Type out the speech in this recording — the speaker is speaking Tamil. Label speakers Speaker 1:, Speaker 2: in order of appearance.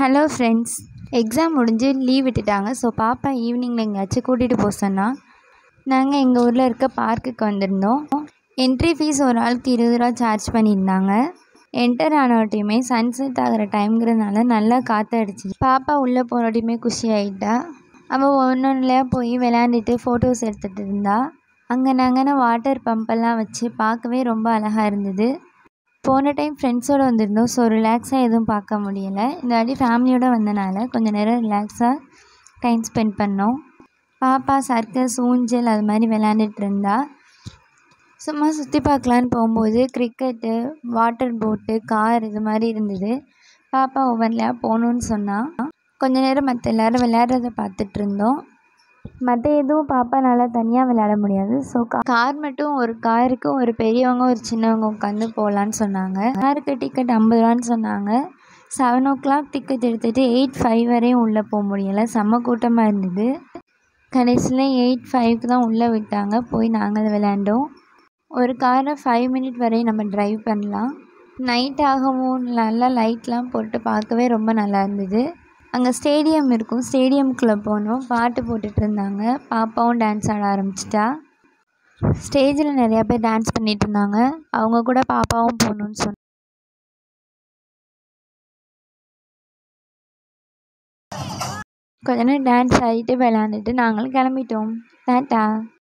Speaker 1: ஹலோ ஃப்ரெண்ட்ஸ் எக்ஸாம் முடிஞ்சு லீவ் விட்டுட்டாங்க ஸோ பாப்பா ஈவினிங்கில் எங்கேயாச்சும் கூட்டிகிட்டு போக சொன்னா நாங்கள் எங்கள் ஊரில் இருக்க பார்க்குக்கு வந்திருந்தோம் என்ட்ரி ஃபீஸ் ஒரு ஆளுக்கு இருபது ரூபா சார்ஜ் பண்ணியிருந்தாங்க என்டர் ஆனவட்டையுமே சன்செட் ஆகிற டைம்ங்கிறதுனால நல்லா காற்று அடிச்சிச்சு பாப்பா உள்ளே போனவட்டையுமே குஷி ஆகிட்டா அவள் ஒன்று ஒன்றுலையாக போய் விளையாண்டுட்டு ஃபோட்டோஸ் எடுத்துகிட்டு இருந்தா அங்கே நாங்கள் வாட்டர் பம்பெல்லாம் வச்சு பார்க்கவே ரொம்ப அழகாக இருந்தது போன டைம் ஃப்ரெண்ட்ஸோடு வந்திருந்தோம் ஸோ ரிலாக்ஸாக எதுவும் பார்க்க முடியலை இந்த வாட்டி ஃபேமிலியோடு வந்தனால கொஞ்சம் நேரம் ரிலாக்ஸாக டைம் ஸ்பெண்ட் பண்ணோம் பாப்பா சர்க்கஸ் ஊஞ்சல் அது மாதிரி விளையாண்டுட்டு இருந்தா சும்மா சுற்றி பார்க்கலான்னு போகும்போது கிரிக்கெட்டு வாட்டர் போட்டு கார் இது மாதிரி இருந்தது பாப்பா ஒவ்வொன்றிலையாக போகணுன்னு சொன்னால் கொஞ்ச நேரம் மற்ற எல்லோரும் விளையாடுறத பார்த்துட்டு இருந்தோம் மற்ற எதுவும் பாப்பானால தனியாக விளையாட முடியாது ஸோ கார் மட்டும் ஒரு காருக்கு ஒரு பெரியவங்க ஒரு சின்னவங்க உட்காந்து போகலான்னு சொன்னாங்க காருக்கு டிக்கெட் ஐம்பது ரூபான்னு சொன்னாங்க செவன் ஓ கிளாக் டிக்கெட் எடுத்துகிட்டு எயிட் ஃபைவ் வரையும் உள்ளே போக முடியலை செம்ம கூட்டமாக இருந்தது கடைசியில் எயிட் ஃபைவ்க்கு தான் உள்ளே விட்டாங்க போய் நாங்கள் அதை விளையாண்டோம் ஒரு காரை ஃபைவ் மினிட் வரையும் நம்ம ட்ரைவ் பண்ணலாம் நைட் ஆகவும் நல்லா லைட்லாம் போட்டு பார்க்கவே ரொம்ப நல்லா இருந்தது அங்கே ஸ்டேடியம் இருக்கும் ஸ்டேடியம்குள்ளே போனோம் பாட்டு போட்டுட்டு இருந்தாங்க பாப்பாவும் டான்ஸ் ஆட ஆரம்பிச்சிட்டா ஸ்டேஜில் நிறையா பேர் டான்ஸ் பண்ணிட்டு இருந்தாங்க அவங்க கூட பாப்பாவும் போகணுன்னு சொன்னாங்க கொஞ்ச நேரம் டான்ஸ் ஆடிட்டு விளாண்டுட்டு நாங்களும் கிளம்பிட்டோம் டாட்டா